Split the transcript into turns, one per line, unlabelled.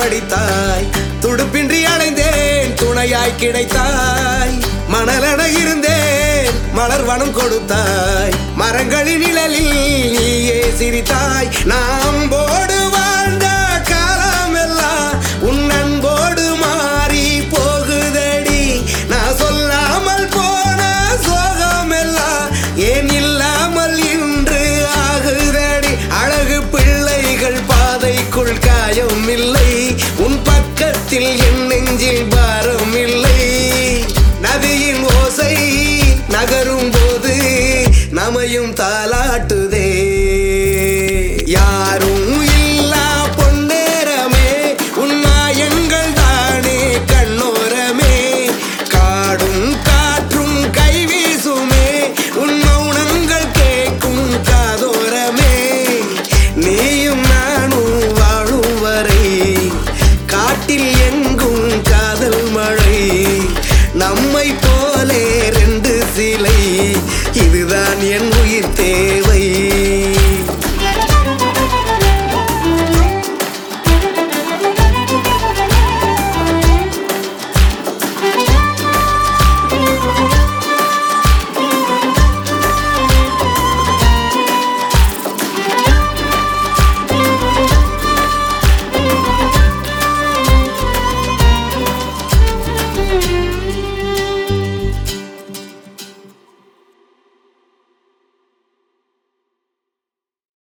படித்தாய் துடுப்பின்றி அடைந்தேன் துணையாய் கிடைத்தாய் மணலென இருந்தேன் மலர் வனம் கொடுத்தாய் மரங்களின் நிழலில் நீயே சிரித்தாய் நாம் போடு வாழ்ந்த காலமெல்லாம் உன் அன்போடு மாறி போகுதடி நான் சொல்லாமல் போன சோகமெல்லாம் ஏன் இல்லாமல் இன்று ஆகுதடி அழகு பிள்ளைகள் பாதைக்குள் காயம் இல்லை உன் பக்கத்தில் என் நெஞ்சில் பாரம் இல்லை நதியின் ஓசை நகரும் போது நமையும் தாலாட்டு